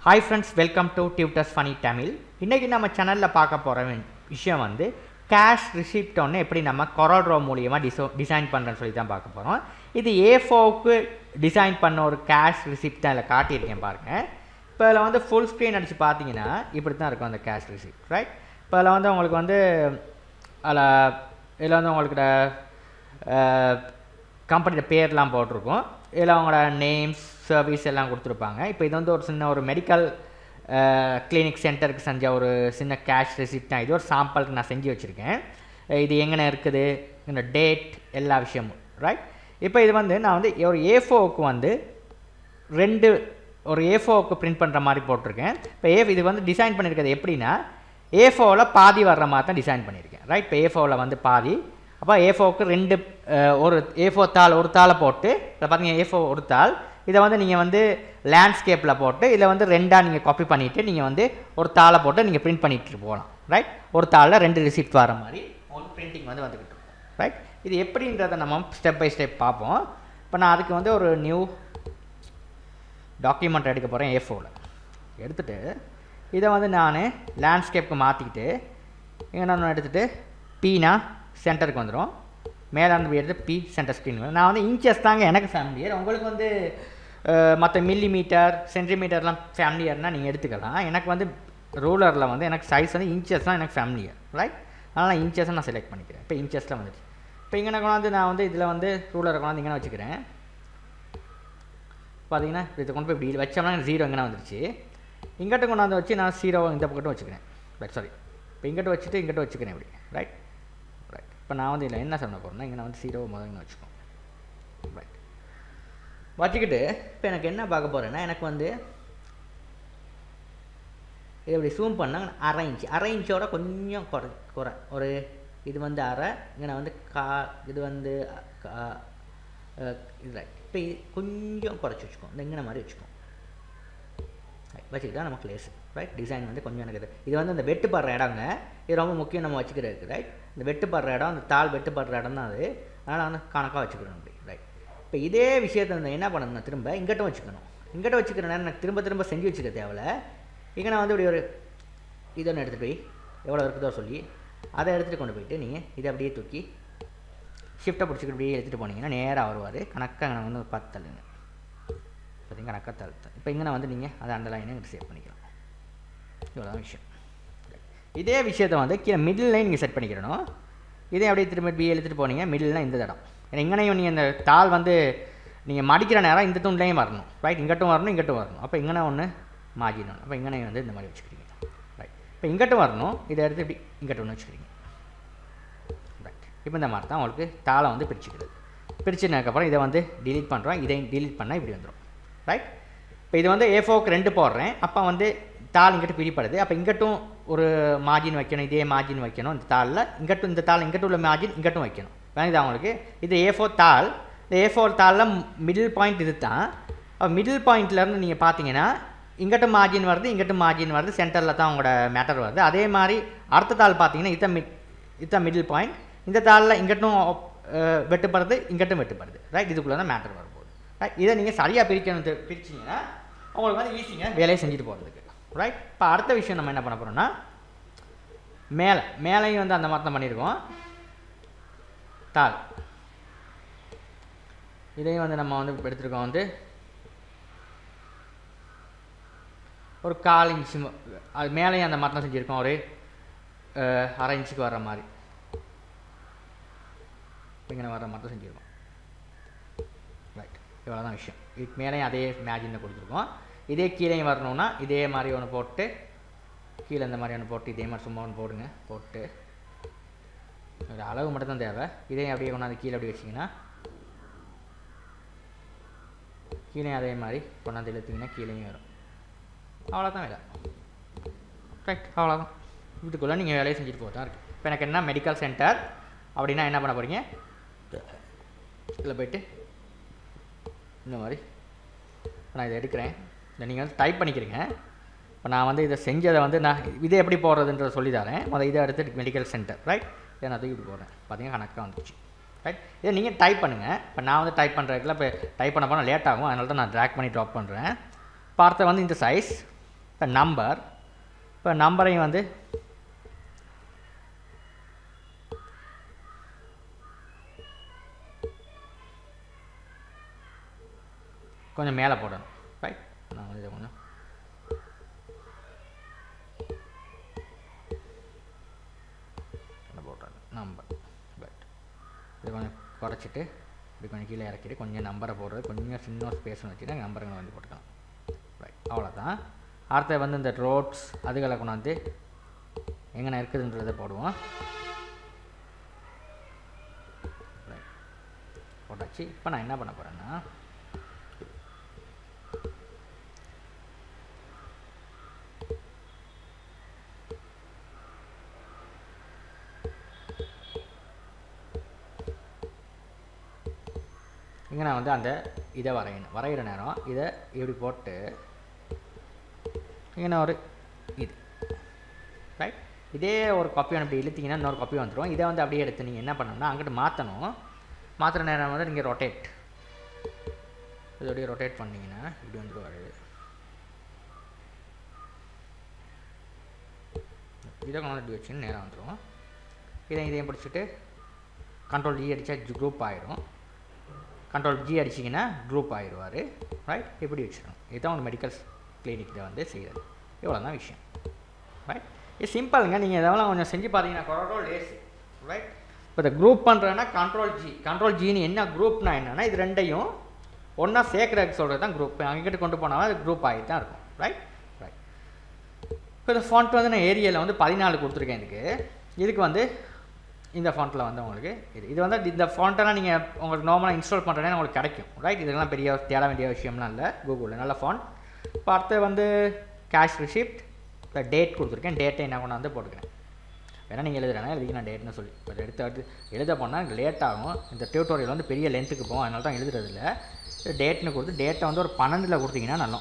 hi friends welcome to tutors funny Tamil இன்றைக்கி நம்ம சேனலில் பார்க்க போகிற விஷயம் வந்து கேஷ் ரிசிப்ட் ஒன்று எப்படி நம்ம கொரோட்ரோ மூலியமாக டிசோ டிசைன் பண்ணுறேன்னு சொல்லி தான் பார்க்க போகிறோம் இது ஏ ஃபோவுக்கு டிசைன் பண்ண ஒரு கேஷ் ரிசிப்ட் தான் இதில் காட்டியிருக்கேன் பாருங்கள் இப்போ இதில் வந்து ஃபுல் ஸ்க்ரீன் அடித்து பார்த்தீங்கன்னா இப்படி தான் இருக்கும் அந்த கேஷ் ரிசிப்ட் ரைட் இப்போ இதில் வந்து உங்களுக்கு வந்து அதில் இதில் வந்து உங்களுக்கு கம்பெனியோட பேர்லாம் போட்டிருக்கும் இதில் அவங்களோட நேம்ஸ் சர்வீஸ் எல்லாம் கொடுத்துருப்பாங்க இப்போ இது வந்து ஒரு சின்ன ஒரு மெடிக்கல் கிளினிக் சென்டருக்கு செஞ்ச ஒரு சின்ன கேஷ் ரெசிப்ட் தான் இது ஒரு சாம்பிளுக்கு நான் செஞ்சு வச்சுருக்கேன் இது எங்கே இருக்குது இந்த டேட் எல்லா விஷயமும் ரைட் இப்போ இது வந்து நான் வந்து ஒரு ஏஃபோவுக்கு வந்து ரெண்டு ஒரு ஏஃபோவுக்கு பிரிண்ட் பண்ணுற மாதிரி போட்டிருக்கேன் இப்போ ஏ இது வந்து டிசைன் பண்ணியிருக்கிறது எப்படின்னா ஏஃபோவில் பாதி வர்ற மாதிரி தான் டிசைன் பண்ணியிருக்கேன் ரைட் இப்போ ஏஃபோவில் வந்து பாதி அப்போ ஏஃபோவுக்கு ரெண்டு ஒரு ஏஃபோ தாள் ஒரு தாளை போட்டு இதில் பார்த்தீங்கன்னா ஏஃபோ ஒரு தாள் இதை வந்து நீங்கள் வந்து லேண்ட்ஸ்கேப்பில் போட்டு இதில் வந்து ரெண்டாக நீங்கள் காப்பி பண்ணிவிட்டு நீங்கள் வந்து ஒரு தாளை போட்டு நீங்கள் பிரிண்ட் பண்ணிட்டு போகலாம் ரைட் ஒரு தாளில் ரெண்டு ரிசிப்ட் வர மாதிரி ஒரு பிரிண்டிங் வந்து வந்துக்கிட்டு இருக்கும் ரைட் இது எப்படின்றத நம்ம ஸ்டெப் பை ஸ்டெப் பார்ப்போம் இப்போ நான் அதுக்கு வந்து ஒரு நியூ டாக்குமெண்ட் எடுக்க போகிறேன் ஏ ஃபோவில் எடுத்துகிட்டு இதை வந்து நான் லேண்ட்ஸ்கேப்புக்கு மாற்றிக்கிட்டு இங்கே நான் எடுத்துகிட்டு பீனா சென்டருக்கு வந்துடும் மேலாண்டு எடுத்து பி சென்டர் ஸ்க்ரீன் நான் வந்து இன்ச்சஸ் தாங்க எனக்கு ஃபேமிலியர் உங்களுக்கு வந்து மற்ற மில்லி மீட்டர் சென்டிமீட்டர்லாம் ஃபேமிலியர்னால் நீங்கள் எடுத்துக்கலாம் எனக்கு வந்து ரூலரில் வந்து எனக்கு சைஸ் வந்து இன்ச்சஸ் தான் எனக்கு ஃபேமிலியர் ரைட் அதனால் இன்ச்சஸை நான் செலக்ட் பண்ணிக்கிறேன் இப்போ இன்ச்சஸில் வந்துடுச்சு இப்போ இங்கே கொண்டாந்து நான் வந்து இதில் வந்து ரூலரை கொண்டாந்து இங்கே வச்சுக்கிறேன் பார்த்தீங்கன்னா இதை கொண்டு போய் இப்படி வச்சோம்னா ஜீரோ எங்கே வந்துருச்சு இங்கிட்ட கொண்டாந்து வச்சு நான் ஜீரோ இந்த பக்கட்டும் வச்சுக்கிறேன் ரைட் சாரி இப்போ இங்கிட்ட வச்சுட்டு இங்கிட்ட வச்சுக்கிறேன் இப்படி ரைட் ரைட் இப்போ நான் வந்து இதில் என்ன சொல்ல போகிறேன்னா இங்கே நான் வந்து ஜீரோ முதல்ல வச்சுக்கோம் ரைட் வச்சுக்கிட்டு இப்போ எனக்கு என்ன பார்க்க போகிறேன்னா எனக்கு வந்து இது இப்படி ஜூம் பண்ணால் அரை இன்ச்சு அரை இன்ச்சோட கொஞ்சம் குறை குறை ஒரு இது வந்து அரை இங்கே நான் வந்து கா இது வந்து இது ரைட் இப்போ கொஞ்சம் குறைச்சி வச்சுக்கோம் இந்த இங்கே மாதிரி வச்சுக்கோம் வச்சுக்கிட்டா நமக்கு லேஸ் ரைட் டிசைன் வந்து கொஞ்சம் எனக்கு இது இது வந்து அந்த வெட்டுப்படுற இடங்க இது ரொம்ப முக்கியம் நம்ம வச்சுக்கிறதுக்கு ரைட் இந்த வெட்டுப்படுற இடம் அந்த தாள் வெட்டுப்படுற இடம் தான் அது அதனால் வந்து கணக்காக வச்சுக்கணும் அப்படி ரைட் இப்போ இதே விஷயத்தை வந்து என்ன பண்ணணும்னா திரும்ப இங்கிட்டும் வச்சுக்கணும் இங்கிட்ட வச்சுக்கிற நேரம் எனக்கு திரும்ப திரும்ப செஞ்சு வச்சுக்க தேவையில்ல இங்கே நான் வந்து இப்படி ஒரு இதொன்று எடுத்துகிட்டு போய் எவ்வளோ இருக்குதோ சொல்லி அதை எடுத்துகிட்டு கொண்டு போயிட்டு நீங்கள் இதை அப்படியே தூக்கி ஷிஃப்ட்டை பிடிச்சிக்கிட்டு அப்படியே எடுத்துகிட்டு போனீங்கன்னா நேராக வருவார் கணக்காக நான் வந்து ஒரு பத்து தள்ளுங்க பார்த்தீங்க கணக்காக தள்ளு இப்போ இங்கே வந்து நீங்கள் அதை அண்டர்லைனை இங்கே சேவ் பண்ணிக்கலாம் இவ்வளோதான் விஷயம் இதே விஷயத்தை வந்து கீழே மிடில் லைன் நீங்கள் செட் பண்ணிக்கிறணும் இதே அப்படியே திரும்ப பி எடுத்துகிட்டு போனீங்க மிடில்னால் இந்த இடம் ஏன்னா இங்கனையும் நீங்கள் இந்த தாள் வந்து நீங்கள் மடிக்கிற நேரம் இந்த துண்டையும் வரணும் ரைட் இங்கட்டும் வரணும் இங்கட்டும் வரணும் அப்போ இங்கே ஒன்று மார்ஜின் ஒன்று அப்போ இங்கனையும் வந்து இந்த மாதிரி வச்சுக்கிறீங்க ரைட் இப்போ இங்கட்டும் வரணும் இதை எடுத்து இப்படி இங்கட்டும் ஒன்று வச்சுக்கிறீங்க ரைட் இப்போ இந்த மாதிரி தான் உங்களுக்கு தாளை வந்து பிரிச்சுக்கிறது பிரிச்சுனதுக்கப்புறம் இதை வந்து டிலீட் பண்ணுறோம் இதையும் டிலீட் பண்ணால் இப்படி வந்துடும் ரைட் இப்போ இது வந்து ஏ ஃபோக்கு ரெண்டு போடுறேன் அப்போ வந்து தாள் இங்கிட்ட பிரிப்படுது அப்போ இங்கட்டும் ஒரு மார்ஜின் வைக்கணும் இதே மார்ஜின் வைக்கணும் இந்த தாளில் இங்கட்டும் இந்த தாள் இங்கட்டும் உள்ள மார்ஜின் இங்கட்டும் வைக்கணும் வேணுதா உங்களுக்கு இது ஏ ஃபோர் தாள் இந்த ஏ ஃபோர் தாளில் மிடில் பாயிண்ட் இது தான் மிடில் பாயிண்ட்லேருந்து நீங்கள் பார்த்தீங்கன்னா இங்கட்டும் மார்ஜின் வருது இங்கட்டும் மார்ஜின் வருது சென்டரில் தான் உங்களோட மேட்டர் வருது அதே மாதிரி அடுத்த தாள் பார்த்தீங்கன்னா இதான் மிட் இதுதான் மிடில் பாயிண்ட் இந்த தாளில் இங்கட்டும் வெட்டுப்படுறது இங்கட்டும் வெட்டுப்படுது ரைட் இதுக்குள்ளே தான் மேட்டர் வரும்போது ரைட் இதை நீங்கள் சரியாக பிரிக்கணும் பிரிச்சிங்கன்னா உங்களுக்கு வந்து ஈஸிங்க வேலையை செஞ்சுட்டு போகிறதுக்கு ரைட் இப்போ அடுத்த விஷயம் நம்ம என்ன பண்ண போகிறோம்னா மேலே மேலேயும் வந்து அந்த மாதிரி தான் பண்ணியிருக்கோம் தாள் இதையும் வந்து நம்ம வந்து எடுத்துருக்கோம் வந்து ஒரு கால் இன்ச்சு அது மேலேயும் அந்த மாதிரி தான் செஞ்சுருக்கோம் ஒரு அரை இன்ச்சுக்கு வர்ற மாதிரி இங்கே வர்ற மாதிரி தான் செஞ்சுருக்கோம் ரைட் இவ்வளோ தான் விஷயம் இதுக்கு மேலேயும் அதே மேஜினில் கொடுத்துருக்கோம் இதே கீழேயும் வரணும்னா இதே மாதிரி ஒன்று போட்டு கீழே இந்த மாதிரி ஒன்று போட்டு இதே மாதிரி சும்மா ஒன்று போடுங்க போட்டு ஒரு அளவு மட்டும் தான் தேவை இதையும் அப்படியே கொண்டாந்து கீழே அப்படி வச்சிங்கன்னா கீழே அதே மாதிரி கொண்டாந்து இழுத்திங்கன்னா கீழேயும் வரும் அவ்வளோதான் வேலை ரைட் அவ்வளோதான் இதுக்குள்ளே நீங்கள் வேலையை செஞ்சுட்டு போக தான் இருக்குது இப்போ எனக்கு என்ன மெடிக்கல் சென்டர் அப்படின்னா என்ன பண்ண போகிறீங்க இதில் போய்ட்டு இந்த மாதிரி நான் இதை எடுக்கிறேன் இதை நீங்கள் வந்து டைப் பண்ணிக்கிறீங்க இப்போ நான் வந்து இதை செஞ்சதை வந்து நான் இதை எப்படி போடுறதுன்றத சொல்லி தரேன் முதல் இதை எடுத்து மெடிக்கல் சென்டர் ரைட் இதை நான் தூக்கி இப்படி போடுறேன் பார்த்தீங்கன்னா கணக்காக வந்துச்சு ரைட் இதை நீங்கள் டைப் பண்ணுங்கள் இப்போ நான் வந்து டைப் பண்ணுறதுக்குலாம் இப்போ டைப் பண்ண போனால் லேட் ஆகும் அதனால தான் நான் ட்ராக் பண்ணி ட்ராப் பண்ணுறேன் பார்த்த வந்து இந்த சைஸ் இப்போ நம்பர் இப்போ நம்பரையும் வந்து கொஞ்சம் மேலே போடணும் ரைட் நான் வந்து இதை கொஞ்சம் இதை போட்டுறேன் நம்பர் ரைட் இதை கொஞ்சம் குறைச்சிட்டு இப்படி கொஞ்சம் கீழே இறக்கிட்டு கொஞ்சம் நம்பரை போடுறது கொஞ்சம் சின்ன ஒரு ஸ்பேஸ் வச்சுட்டு நம்பருங்களை வந்து போட்டுக்கலாம் ரைட் அவ்வளோதான் அடுத்து வந்து இந்த ரோட்ஸ் அதுகளை கொண்டாந்து எங்கே இருக்குதுன்றதை போடுவோம் ரைட் போட்டாச்சு இப்போ நான் என்ன பண்ண போகிறேன்னா இங்கே நான் வந்து அந்த இதை வரையணும் வரைகிற நேரம் இதை இப்படி போட்டு இங்கே நான் ஒரு இது ரைட் இதே ஒரு காப்பி அப்படி இழுத்தீங்கன்னா இன்னொரு காப்பி வந்துடும் இதை வந்து அப்படியே எடுத்து நீங்கள் என்ன பண்ணணும்னா அங்கிட்டு மாற்றணும் மாற்றுற நேரம் வந்து நீங்கள் ரொட்டேட் இது அப்படியே ரொட்டேட் பண்ணிங்கன்னா இப்படி வந்துடும் வருது இதை கொண்டு வந்து இப்படி வச்சுன்னு நேரம் வந்துடும் இதை இதையும் பிடிச்சிட்டு கண்ட்ரோல் ஜி அடித்தா குரூப் ஆயிரும் கண்ட்ரோல் ஜி அடிச்சிங்கன்னா குரூப் ஆயிடுவார் ரைட் இப்படி வச்சிடணும் இதுதான் உங்கள் மெடிக்கல் கிளினிக்கில் வந்து செய்கிறது இவ்வளோ தான் விஷயம் ரைட் இது சிம்பிளுங்க நீங்கள் இதெல்லாம் கொஞ்சம் செஞ்சு பார்த்தீங்கன்னா கூட லேஸு ரைட் இப்போ இந்த குரூப் பண்ணுறேன்னா கண்ட்ரோல் ஜி கண்ட்ரோல் ஜின்னு என்ன குரூப்னா என்னென்னா இது ரெண்டையும் ஒன்றா சேர்க்குறதுக்கு சொல்கிறது தான் குரூப் அங்கிட்ட கொண்டு போனால் அது குரூப் ஆகி தான் இருக்கும் ரைட் ரைட் இப்போ இந்த ஃபாண்ட் வந்து நான் ஏரியாவில் வந்து பதினாலு கொடுத்துருக்கேன் இதுக்கு இதுக்கு வந்து இந்த ஃபாண்ட்டில் வந்து உங்களுக்கு இது இது வந்து இந்த ஃபாண்ட்டெல்லாம் நீங்கள் உங்களுக்கு நார்மலாக இன்ஸ்டால் பண்ணுறேன்னா உங்களுக்கு கிடைக்கும் ரைட் இதெல்லாம் பெரிய தேட வேண்டிய விஷயம்லாம் இல்லை கூகுளில் நல்ல ஃபாண்ட் இப்போ அடுத்து வந்து கேஷ் ரிசிப்ட் இப்போ டேட் கொடுத்துருக்கேன் டேட்டை என்ன கொண்டு வந்து போட்டுக்கிறேன் வேணால் நீங்கள் எழுதுறேன்னா எழுதிக்க நான் டேட்னு சொல்லி இப்போ எடுத்து எடுத்து எழுத போனால் எனக்கு லேட் ஆகும் இந்த டியூட்டோரியல் வந்து பெரிய லென்த்துக்கு போகும் அதனால தான் எழுதுறது இல்லை டேட்னு கொடுத்து டேட்டை வந்து ஒரு பன்னெண்டில் கொடுத்தீங்கன்னா நல்லா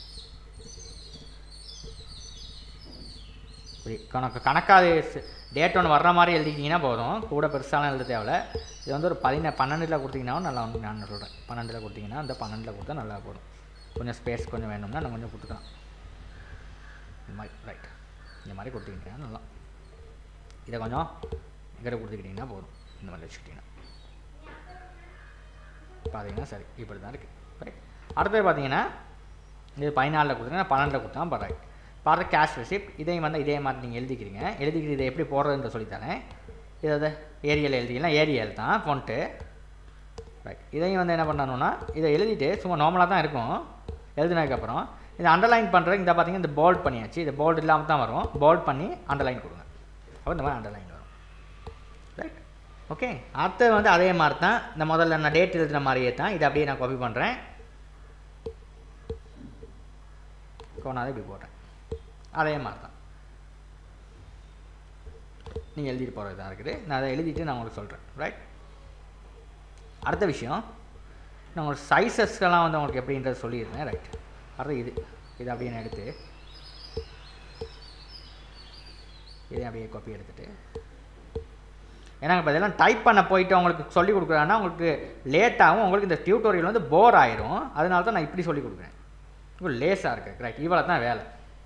இப்படி கணக்கு கணக்காது டேட் ஒன்று வர்ற மாதிரி எழுதிக்கிட்டிங்கன்னா போதும் கூட பெருசாலாம் எழுத தேவையில்ல இது வந்து ஒரு பதின பன்னெண்டில் கொடுத்தீங்கன்னாவும் நல்லா வந்து நான் சொல்கிறேன் பன்னெண்டில் கொடுத்தீங்கன்னா அந்த பன்னெண்டில் கொடுத்தா நல்லா போடும் கொஞ்சம் ஸ்பேஸ் கொஞ்சம் வேணும்னா நான் கொஞ்சம் கொடுத்துக்கலாம் இந்த மாதிரி ரைட் இந்த மாதிரி கொடுத்துக்கிட்டிங்கன்னா நல்லா இதை கொஞ்சம் இங்கிட்ட கொடுத்துக்கிட்டிங்கன்னா போதும் இந்த மாதிரி வச்சுக்கிட்டிங்கன்னா பார்த்தீங்கன்னா சரி இப்படி தான் இருக்குது ரைட் அடுத்தது பார்த்தீங்கன்னா இது பதினாலில் கொடுத்துருங்க பன்னெண்டில் கொடுத்தா இப்போ ரைட் பார்த்து கேஷ் ரெசிப்ட் இதையும் வந்து இதே மாதிரி நீங்கள் எழுதிக்கிறீங்க எழுதிக்கிட்டு இதை எப்படி போடுறதுன்ற சொல்லித்தரேன் இதை ஏரியல் எழுதிக்கலாம் ஏரியல் தான் ஃபோன்ட்டு ரைட் இதையும் வந்து என்ன பண்ணணும்னா இதை எழுதிட்டு சும்மா நார்மலாக தான் இருக்கும் எழுதினதுக்கப்புறம் இதை அண்டர்லைன் பண்ணுறது இந்த பார்த்தீங்கன்னா இந்த போல்ட் பண்ணியாச்சு இது போல்ட் இல்லாமல் தான் வரும் போல்ட் பண்ணி அண்டர்லைன் கொடுங்க அப்போ இந்த மாதிரி அண்டர்லைன் வரும் ரைட் ஓகே அடுத்தது வந்து அதே மாதிரி தான் இந்த முதல்ல நான் டேட் எழுதுன மாதிரியே தான் இதை அப்படியே நான் காப்பி பண்ணுறேன் கொண்டாந்து இப்படி போடுறேன் அதே மாதிரி தான் நீங்கள் எழுதிட்டு போகிறது தான் இருக்குது நான் அதை எழுதிட்டு நான் உங்களுக்கு சொல்கிறேன் ரைட் அடுத்த விஷயம் நான் உங்களுக்கு சைஸஸ்க்கெல்லாம் வந்து உங்களுக்கு எப்படின்றது சொல்லியிருந்தேன் ரைட் அடுத்து இது இது அப்படியே நான் எடுத்து இதை அப்படியே காப்பி எடுத்துகிட்டு ஏன்னா இப்போ இதெல்லாம் டைப் பண்ண போயிட்டு உங்களுக்கு சொல்லி கொடுக்குறேன்னா உங்களுக்கு லேட்டாகும் உங்களுக்கு இந்த டியூட்டோரியல் வந்து போர் ஆயிரும் அதனால தான் நான் இப்படி சொல்லி கொடுக்குறேன் இப்போ லேஸாக இருக்குது ரைட் இவ்வளோ தான் வேலை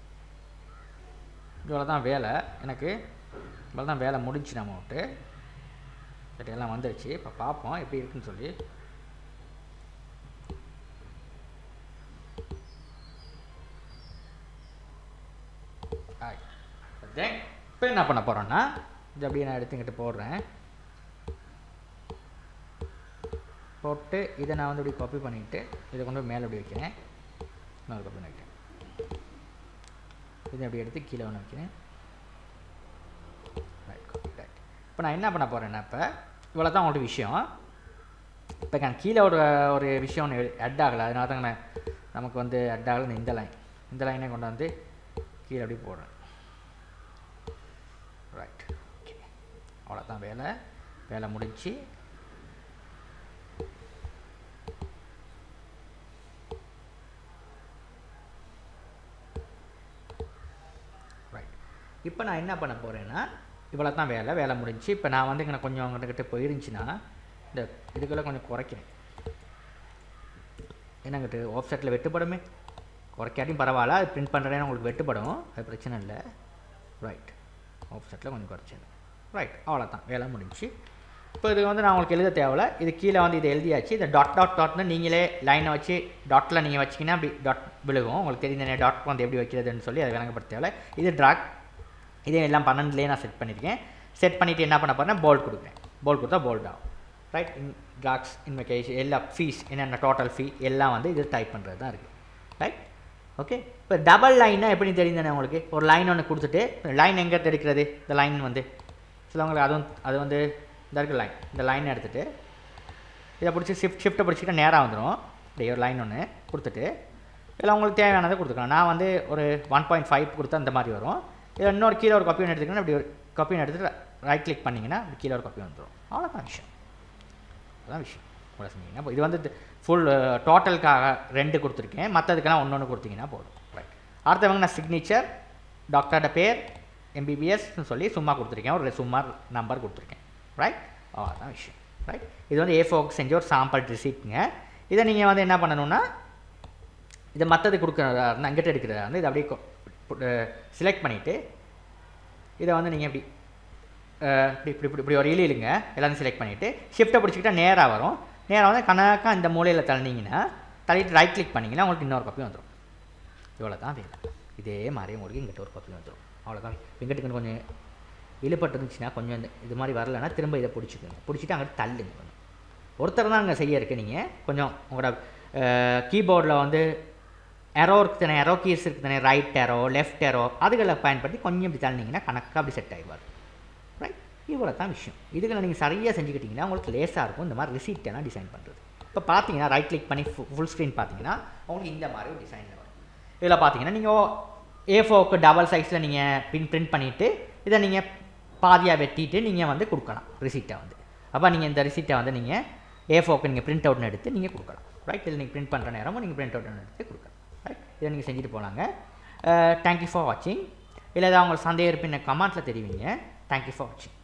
இவ்வளோ தான் வேலை எனக்கு இவ்வளோ தான் வேலை முடிஞ்சு நம்ம விட்டு பட் எல்லாம் வந்துருச்சு இப்போ பார்ப்போம் எப்படி இருக்குன்னு சொல்லி தென் இப்போ என்ன பண்ண போகிறோன்னா இது அப்படியே நான் எடுத்துக்கிட்டு போடுறேன் போட்டு இதை நான் வந்து இப்படி காப்பி பண்ணிவிட்டு இதை கொண்டு போய் மேலே இப்படி வைக்கிறேன் இன்னொரு காப்பி வைக்கிறேன் இதை அப்படி எடுத்து கீழே ஒன்று வைக்கிறேன் ரைட் காப்பி ரைட் இப்போ நான் என்ன பண்ண போகிறேன்னா இப்போ இவ்வளோ தான் உங்களோட விஷயம் இப்போ நான் கீழே ஒரு ஒரு விஷயம் ஒன்று அட் ஆகலை அதனால தான் நான் நமக்கு வந்து அட் ஆகலை இந்த லைன் இந்த லைனை கொண்டு வந்து கீழே அப்படி போடுறேன் ரைட் ஓகே அவ்வளோதான் வேலை வேலை முடிஞ்சு ரைட் இப்போ நான் என்ன பண்ண போகிறேன்னா இவ்வளோ தான் வேலை வேலை முடிஞ்சு இப்போ நான் வந்து இங்கே கொஞ்சம் அவங்ககிட்ட போயிருந்துச்சுன்னா இந்த இதுக்கெல்லாம் கொஞ்சம் குறைக்கிறேன் என்னங்கிட்ட ஆஃப் செட்டில் வெட்டுப்படமே குறைக்காட்டியும் பரவாயில்ல அது பிரிண்ட் பண்ணுறேன்னு உங்களுக்கு வெட்டுப்படும் அது பிரச்சனை இல்லை ரைட் ஆஃப்செட்டில் கொஞ்சம் குறைச்சது ரைட் அவ்வளோதான் வேலை முடிஞ்சு இப்போ இது வந்து நான் உங்களுக்கு எழுத தேவையில்ல இது கீழே வந்து இது எழுதியாச்சு இந்த டாட் டாட் டாட்னு நீங்களே லைனை வச்சு டாட்டில் நீங்கள் வச்சிங்கன்னா அப்படி டாட் விழுகும் உங்களுக்கு தெரியும் டாட் வந்து எப்படி வைக்கிறதுன்னு சொல்லி அதை விளங்கப்படுத்த தேவையில்ல இது ட்ராக் இதே எல்லாம் பன்னெண்டுலேயே நான் செட் பண்ணியிருக்கேன் செட் பண்ணிவிட்டு என்ன பண்ண போகிறேன் போல்ட் கொடுக்குறேன் போல்ட் கொடுத்தா போல்ட் ஆகும் ரைட் இன் ட்ராக்ஸ் இன்வெகேஷன் எல்லா ஃபீஸ் என்னென்ன டோட்டல் ஃபீ எல்லாம் வந்து இது டைப் பண்ணுறது தான் இருக்குது ரைட் ஓகே இப்போ டபுள் லைன்னா எப்படி தெரியும் தானே உங்களுக்கு ஒரு லைன் ஒன்று கொடுத்துட்டு லைன் எங்கே எடுக்கிறது இந்த லைன் வந்து சிலவங்களுக்கு அதுவும் அது வந்து இந்த இருக்க லைன் இந்த லைன் எடுத்துகிட்டு இதை பிடிச்சி ஷிஃப்ட் ஷிஃப்ட்டை பிடிச்சிக்கிட்டா நேராக வந்துடும் இப்படி ஒரு லைன் ஒன்று கொடுத்துட்டு இதில் உங்களுக்கு தேவையானதை கொடுத்துக்கலாம் நான் வந்து ஒரு ஒன் பாயிண்ட் ஃபைவ் கொடுத்தா இந்த மாதிரி வரும் இதில் இன்னொரு கீழே ஒரு காப்பி ஒன்று எடுத்துக்கிங்கன்னா இப்படி ஒரு காப்பி ஒன்று எடுத்துட்டு ரைட் கிளிக் பண்ணிங்கன்னா இப்படி கீழே ஒரு காப்பி வந்துடும் அவ்வளோதான் விஷயம் அதான் விஷயம் கூட சொன்னீங்கன்னா இப்போ இது வந்து ஃபுல் டோட்டலுக்காக ரெண்டு கொடுத்துருக்கேன் மற்றதுக்கெல்லாம் ஒன்று ஒன்று கொடுத்தீங்கன்னா போதும் ரைட் அடுத்தவங்க நான் சிக்னேச்சர் டாக்டரோட பேர் எம்பிபிஎஸ்னு சொல்லி சும்மா கொடுத்துருக்கேன் ஒரு சும்மா நம்பர் கொடுத்துருக்கேன் ரைட் அவ்வளோதான் விஷயம் ரைட் இது வந்து ஏ ஃபோக்கு செஞ்ச ஒரு சாம்பிள் ரிசீப்ட்டுங்க இதை நீங்கள் வந்து என்ன பண்ணணும்னா இதை மற்றது கொடுக்குறதா இருந்தால் அங்கிட்ட எடுக்கிறதா இருந்தால் இதை அப்படியே செலக்ட் பண்ணிவிட்டு இதை வந்து நீங்கள் இப்படி அஹ், இப்படி இப்படி இப்படி இப்படி ஒரு இழி இழுங்க எல்லாத்தையும் செலக்ட் பண்ணிவிட்டு ஷிஃப்ட்டை பிடிச்சிக்கிட்டா நேராக வரும் நேராக வந்து கணக்காக இந்த மூலையில் தள்ளினீங்கன்னா தள்ளிட்டு ரைட் கிளிக் பண்ணிங்கன்னா உங்களுக்கு இன்னொரு காப்பி வந்துடும் இவ்வளோ தான் வேலை இதே மாதிரி உங்களுக்கு இங்கிட்ட ஒரு காப்பி வந்துடும் அவ்வளோதான் இங்கிட்டு கொஞ்சம் இழுப்பட்டு இருந்துச்சுன்னா கொஞ்சம் இந்த இது மாதிரி வரலைன்னா திரும்ப இதை பிடிச்சிக்கோங்க பிடிச்சிட்டு அங்கிட்டு தள்ளுங்க கொஞ்சம் ஒருத்தர் தான் அங்கே செய்ய இருக்கு நீங்கள் கொஞ்சம் உங்களோட கீபோர்டில் வந்து எரோ இருக்கு தானே எரோ கீஸ் இருக்கு தானே ரைட் எரோ லெஃப்ட் எரோ அதுகளை பயன்படுத்தி கொஞ்சம் இப்படி தள்ளினீங்கன்னா கணக்காக அப்படி செட் ஆகிடுவார் ரைட் இவ்வளோ தான் விஷயம் இதுகளை நீங்கள் சரியாக செஞ்சுக்கிட்டிங்கன்னா உங்களுக்கு லேஸாக இருக்கும் இந்த மாதிரி receipt எல்லாம் டிசைன் பண்ணுறது இப்போ பார்த்தீங்கன்னா ரைட் கிளிக் பண்ணி ஃபுல் ஸ்க்ரீன் பார்த்தீங்கன்னா உங்களுக்கு இந்த மாதிரி ஒரு டிசைனில் வரும் இதில் பார்த்தீங்கன்னா நீங்கள் ஏ ஃபோக்கு டபுள் சைஸில் நீங்கள் பின் பிரிண்ட் பண்ணிவிட்டு இதை நீங்கள் பாதியாக வெட்டிட்டு நீங்கள் வந்து கொடுக்கலாம் ரிசீட்டை வந்து அப்போ நீங்கள் இந்த ரிசீட்டை வந்து நீங்கள் ஏ ஃபோக்கு நீங்கள் பிரிண்ட் அவுட்னு எடுத்து நீங்கள் கொடுக்கலாம் ரைட் இதில் நீங்கள் பிரிண்ட் பண்ணுற நேரமும் நீங்கள் பிரிண்ட் அவுட்னு எடுத்து கொடுக்கலாம் ரைட் இதை நீங்கள் செஞ்சுட்டு போகலாங்க தேங்க்யூ ஃபார் வாட்சிங் இல்லை ஏதாவது உங்களுக்கு சந்தேகம் இருப்பின் கமெண்ட்டில் தெரிவிங்க தேங்க்யூ ஃபார் வாட்சிங்